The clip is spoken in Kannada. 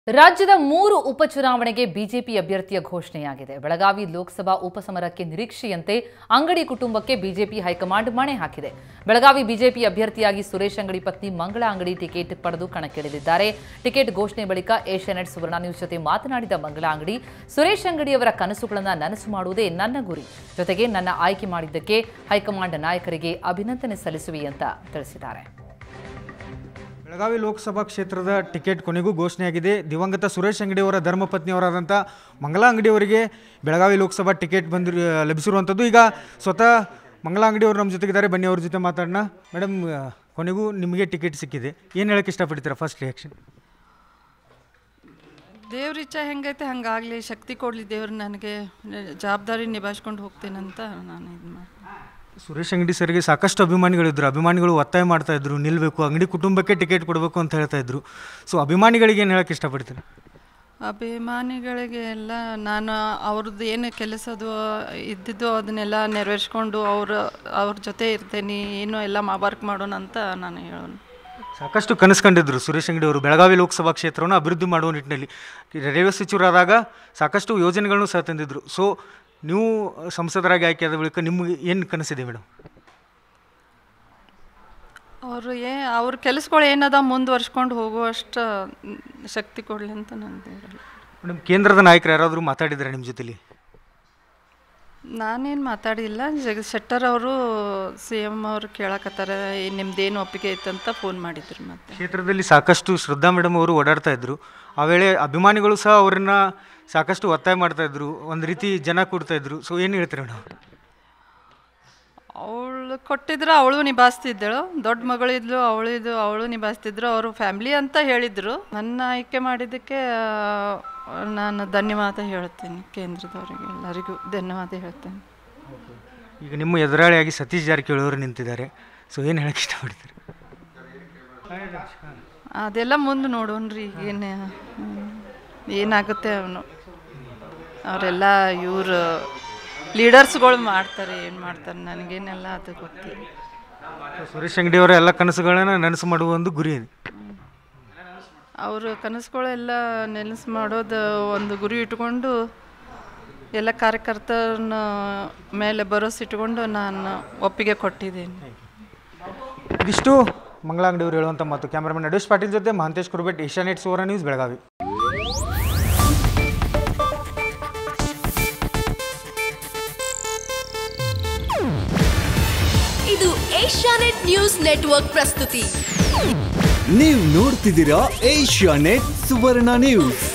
ರಾಜ್ಯದ ಮೂರು ಉಪಚುನಾವಣೆಗೆ ಬಿಜೆಪಿ ಅಭ್ಯರ್ಥಿಯ ಘೋಷಣೆಯಾಗಿದೆ ಬೆಳಗಾವಿ ಲೋಕಸಭಾ ಉಪಸಮರಕ್ಕೆ ನಿರೀಕ್ಷೆಯಂತೆ ಅಂಗಡಿ ಕುಟುಂಬಕ್ಕೆ ಬಿಜೆಪಿ ಹೈಕಮಾಂಡ್ ಮಣೆ ಹಾಕಿದೆ ಬೆಳಗಾವಿ ಬಿಜೆಪಿ ಅಭ್ಯರ್ಥಿಯಾಗಿ ಸುರೇಶ್ ಅಂಗಡಿ ಪತ್ನಿ ಮಂಗಳ ಅಂಗಡಿ ಟಿಕೆಟ್ ಪಡೆದು ಕಣಕ್ಕಿಳಿದಿದ್ದಾರೆ ಟಿಕೆಟ್ ಘೋಷಣೆ ಬಳಿಕ ಏಷ್ಯಾನೆಟ್ ಸುವರ್ಣ ನ್ಯೂಸ್ ಜೊತೆ ಮಾತನಾಡಿದ ಮಂಗಳ ಅಂಗಡಿ ಸುರೇಶ್ ಅಂಗಡಿ ಅವರ ಕನಸುಗಳನ್ನು ನನಸು ಮಾಡುವುದೇ ನನ್ನ ಗುರಿ ಜೊತೆಗೆ ನನ್ನ ಆಯ್ಕೆ ಮಾಡಿದ್ದಕ್ಕೆ ಹೈಕಮಾಂಡ್ ನಾಯಕರಿಗೆ ಅಭಿನಂದನೆ ಸಲ್ಲಿಸುವೆ ಅಂತ ತಿಳಿಸಿದ್ದಾರೆ ಬೆಳಗಾವಿ ಲೋಕಸಭಾ ಕ್ಷೇತ್ರದ ಟಿಕೆಟ್ ಕೊನೆಗೂ ಘೋಷಣೆಯಾಗಿದೆ ದಿವಂಗತ ಸುರೇಶ್ ಅಂಗಡಿಯವರ ಧರ್ಮಪತ್ನಿಯವರಾದಂಥ ಮಂಗಲಾ ಅಂಗಡಿಯವರಿಗೆ ಬೆಳಗಾವಿ ಲೋಕಸಭಾ ಟಿಕೆಟ್ ಬಂದಿರು ಲಭಿಸಿರುವಂಥದ್ದು ಈಗ ಸ್ವತಃ ಮಂಗಲಾ ಅಂಗಡಿಯವರು ನಮ್ಮ ಜೊತೆಗಿದ್ದಾರೆ ಬನ್ನಿ ಅವ್ರ ಜೊತೆ ಮಾತಾಡೋಣ ಮೇಡಮ್ ಕೊನೆಗೂ ನಿಮಗೆ ಟಿಕೆಟ್ ಸಿಕ್ಕಿದೆ ಏನು ಹೇಳಕ್ಕೆ ಇಷ್ಟಪಡ್ತೀರಾ ಫಸ್ಟ್ ರಿಯಾಕ್ಷನ್ ದೇವ್ರ ಇಚ್ಛೆ ಹೆಂಗೈತೆ ಹಂಗಾಗಲಿ ಶಕ್ತಿ ಕೊಡಲಿ ದೇವ್ರು ನನಗೆ ಜವಾಬ್ದಾರಿ ನಿಭಾಯಿಸ್ಕೊಂಡು ಹೋಗ್ತೇನಂತ ನಾನು ಇದು ಮಾಡಿ ಸುರೇಶ್ ಅಂಗಡಿ ಸರ್ಗೆ ಸಾಕಷ್ಟು ಅಭಿಮಾನಿಗಳಿದ್ರು ಅಭಿಮಾನಿಗಳು ಒತ್ತಾಯ ಮಾಡ್ತಾ ಇದ್ರು ನಿಲ್ಲಬೇಕು ಅಂಗಡಿ ಕುಟುಂಬಕ್ಕೆ ಟಿಕೆಟ್ ಕೊಡಬೇಕು ಅಂತ ಹೇಳ್ತಾ ಇದ್ರು ಸೊ ಅಭಿಮಾನಿಗಳಿಗೆ ಏನು ಹೇಳಕ್ಕೆ ಇಷ್ಟಪಡ್ತೀರಾ ಅಭಿಮಾನಿಗಳಿಗೆ ಎಲ್ಲ ನಾನು ಅವ್ರದ್ದು ಏನು ಕೆಲಸದು ಇದ್ದಿದ್ದು ಅದನ್ನೆಲ್ಲ ನೆರವೇರಿಸ್ಕೊಂಡು ಅವ್ರ ಅವ್ರ ಜೊತೆ ಇರ್ತೇನೆ ಏನು ಎಲ್ಲ ಮಾ ವರ್ಕ್ ಮಾಡೋಣ ಅಂತ ನಾನು ಹೇಳೋಣ ಸಾಕಷ್ಟು ಕನಸು ಕಂಡಿದ್ರು ಸುರೇಶ್ ಅಂಗಡಿ ಅವರು ಬೆಳಗಾವಿ ಲೋಕಸಭಾ ಕ್ಷೇತ್ರವನ್ನು ಅಭಿವೃದ್ಧಿ ಮಾಡುವ ನಿಟ್ಟಿನಲ್ಲಿ ರೈಲ್ವೆ ಸಚಿವರಾದಾಗ ಸಾಕಷ್ಟು ಯೋಜನೆಗಳನ್ನು ಸಹ ತಂದಿದ್ರು ಸೊ ನೀವು ಸಂಸದರಾಗಿ ಆಯ್ಕೆಯಾದ ಬಳಿಕ ನಿಮಗೆ ಏನು ಕನಸಿದೆ ಮೇಡಮ್ ಅವರು ಏ ಅವ್ರ ಕೆಲಸಗಳು ಏನದ ಮುಂದುವರ್ಸ್ಕೊಂಡು ಹೋಗುವಷ್ಟು ಶಕ್ತಿ ಕೊಡಲಿ ಅಂತ ನಾನು ದೇವರಲ್ಲಿ ಮೇಡಮ್ ಕೇಂದ್ರದ ನಾಯಕರು ಯಾರಾದರೂ ಮಾತಾಡಿದ್ದಾರೆ ನಿಮ್ಮ ಜೊತೆಲಿ ನಾನೇನು ಮಾತಾಡಿಲ್ಲ ಜಗತ್ ಶೆಟ್ಟರ್ ಅವರು ಸಿ ಎಮ್ ಅವರು ಕೇಳಕತ್ತಾರೆ ನಿಮ್ದೇನು ಒಪ್ಪಿಗೆ ಐತಂತ ಫೋನ್ ಮಾಡಿದ್ರು ಮತ್ತೆ ಕ್ಷೇತ್ರದಲ್ಲಿ ಸಾಕಷ್ಟು ಶ್ರದ್ಧಾ ಮೇಡಮ್ ಅವರು ಓಡಾಡ್ತಾ ಇದ್ರು ಆ ವೇಳೆ ಅಭಿಮಾನಿಗಳು ಸಹ ಅವರನ್ನ ಸಾಕಷ್ಟು ಒತ್ತಾಯ ಮಾಡ್ತಾ ಇದ್ರು ಒಂದು ರೀತಿ ಜನ ಕೊಡ್ತಾ ಇದ್ರು ಸೊ ಏನು ಹೇಳ್ತೀರಿ ಮೇಡಮ್ ಅವಳು ಕೊಟ್ಟಿದ್ರು ಅವಳು ನಿಭಾಯಿಸ್ತಿದ್ದಳು ದೊಡ್ಡ ಮಗಳಿದ್ಲು ಅವಳಿದು ಅವಳು ನಿಭಾಯಿಸ್ತಿದ್ರು ಅವರು ಫ್ಯಾಮ್ಲಿ ಅಂತ ಹೇಳಿದರು ನನ್ನ ಆಯ್ಕೆ ಮಾಡಿದ್ದಕ್ಕೆ ಆ, ನಾನು ಧನ್ಯವಾದ ಹೇಳ್ತೀನಿ ಕೇಂದ್ರದವರಿಗೆ ಎಲ್ಲರಿಗೂ ಧನ್ಯವಾದ ಹೇಳ್ತೇನೆ ಈಗ ನಿಮ್ಮ ಎದುರಾಳಿಯಾಗಿ ಸತೀಶ್ ಜಾರಕಿಹೊಳಿ ಅವರು ನಿಂತಿದ್ದಾರೆ ಸೊ ಏನು ಹೇಳಕ್ಕೆ ಇಷ್ಟಪಡ್ತೀರಿ ಅದೆಲ್ಲ ಮುಂದೆ ನೋಡೋಣ್ರಿ ಏನು ಏನಾಗುತ್ತೆ ಅವನು ಅವರೆಲ್ಲ ಇವರು ಲೀಡರ್ಸ್ಗಳು ಮಾಡ್ತಾರೆ ಏನು ಮಾಡ್ತಾರೆ ನನಗೇನೆಲ್ಲ ಅದು ಗೊತ್ತಿಲ್ಲ ಸೊ ಸುರೇಶ್ ಅಂಗಡಿ ಅವರ ಎಲ್ಲ ಕನಸುಗಳನ್ನು ನನಸು ಮಾಡುವ ಒಂದು ಗುರಿ ಇದೆ ಅವರು ಕನಸುಗಳೆಲ್ಲ ನೆನಸು ಮಾಡೋದು ಒಂದು ಗುರಿ ಇಟ್ಕೊಂಡು ಎಲ್ಲ ಕಾರ್ಯಕರ್ತರನ್ನ ಮೇಲೆ ಭರೋಸೆ ಇಟ್ಕೊಂಡು ನಾನು ಒಪ್ಪಿಗೆ ಕೊಟ್ಟಿದ್ದೀನಿ ಇದಿಷ್ಟು ಮಂಗಳ ಅಂಗಡಿ ಅವರು ಹೇಳುವಂಥ ಮಾತು ಕ್ಯಾಮ್ರಾಮನ್ ನಡೇಶ್ ಪಾಟೀಲ್ ಜೊತೆ ಮಹಾಂತೇಶ್ ಕುರ್ಬೆಟ್ ಏಷ್ಯಾನೆಟ್ ಸುವರ್ಣ ನ್ಯೂಸ್ ಬೆಳಗಾವಿ ಇದು ಏಷ್ಯಾನೆಟ್ ನ್ಯೂಸ್ ನೆಟ್ವರ್ಕ್ ಪ್ರಸ್ತುತಿ ನೀವು ನೋಡ್ತಿದ್ದೀರಾ ಏಷ್ಯಾ ನೆಟ್ ಸುವರ್ಣ ನ್ಯೂಸ್